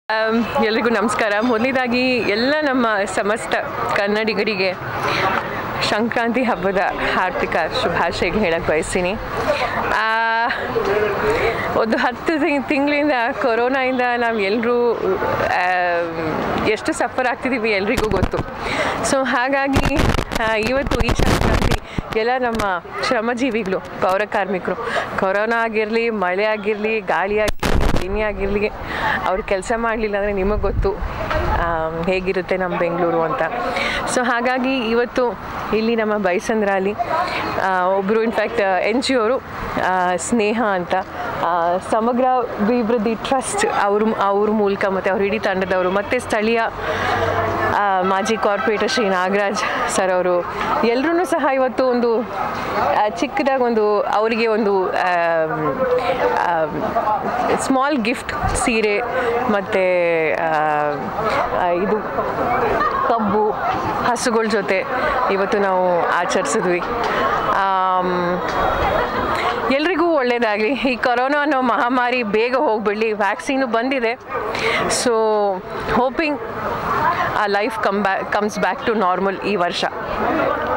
am, ಎಲ್ರಿಗೂ ನಮಸ್ಕಾರ ಮೊದಲನೇದಾಗಿ ಎಲ್ಲ ನಮ್ಮ ಸಮಸ್ತ ಕನ್ನಡಿಗರಿಗೆ ಸಂಕ್ರಾಂತಿ ಹಬ್ಬದ ಹಾರ್ದಿಕ ಶುಭಾಶಯ ಹೇಳಕ್ಕೆ ಬಯಸ್ತೀನಿ ಆ, ಒಂದು ಹತ್ತು ತಿಂಗಳಿಂದ ಕೊರೋನಾಯಿಂದ ನಾವು ಎಲ್ಲರೂ ಎಷ್ಟು ಸಫರ್ ಆಗ್ತಿದ್ದೀವಿ ಎಲ್ರಿಗೂ ಗೊತ್ತು ಸೊ ಹಾಗಾಗಿ ಆ, ಇವತ್ತು ಈ ಸಂಕ್ರಾಂತಿ ಎಲ್ಲ ನಮ್ಮ ಶ್ರಮಜೀವಿಗಳು ಪೌರ ಕಾರ್ಮಿಕರು ಕೊರೋನಾ ಆಗಿರಲಿ ಮಳೆ ಆಗಿರಲಿ ಗಾಳಿ ಆಗಿರಲಿ ಏನೇ ಆಗಿರಲಿ ಅವ್ರು ಕೆಲಸ ಮಾಡಲಿಲ್ಲ ಅಂದರೆ ನಿಮಗೆ ಗೊತ್ತು ಆಮ್, ಹೇಗಿರುತ್ತೆ ನಮ್ಮ ಬೆಂಗಳೂರು ಅಂತ ಸೊ ಹಾಗಾಗಿ ಇವತ್ತು ಇಲ್ಲಿ ನಮ್ಮ ಬೈಸಂದ್ರಲ್ಲಿ ಒಬ್ಬರು ಇನ್ಫ್ಯಾಕ್ಟ್ ಎನ್ ಜಿ ಅವರು ಸ್ನೇಹ ಅಂತ ಆ, ಸಮಗ್ರ ಅಭಿವೃದ್ಧಿ ಟ್ರಸ್ಟ್ ಅವ್ರ ಅವ್ರ ಮೂಲಕ ಮತ್ತು ಅವ್ರ ಇಡೀ ತಂಡದವರು ಮತ್ತು ಸ್ಥಳೀಯ ಆ, ಮಾಜಿ ಕಾರ್ಪೊರೇಟರ್ ಶ್ರೀ ನಾಗರಾಜ್ ಸರ್ ಅವರು ಎಲ್ಲರೂ ಸಹ ಇವತ್ತು ಒಂದು ಆ, ಚಿಕ್ಕದಾಗಿ ಒಂದು ಅವರಿಗೆ ಒಂದು ಸ್ಮಾಲ್ ಗಿಫ್ಟ್ ಸೀರೆ ಮತ್ತು ಇದು ಕಬ್ಬು ಹಸುಗಳ ಜೊತೆ ಇವತ್ತು ನಾವು ಆಚರಿಸಿದ್ವಿ ಆಮ್, ಎಲ್ರಿಗೂ ಒಳ್ಳೆಯದಾಗಲಿ ಈ ಕೊರೋನಾ ಅನ್ನೋ ಮಹಾಮಾರಿ ಬೇಗ ಹೋಗ್ಬಿಡಲಿ ವ್ಯಾಕ್ಸಿನು ಬಂದಿದೆ ಸೊ ಹೋಪಿಂಗ್ ಆ life come back comes back to normal ಈ ವರ್ಷ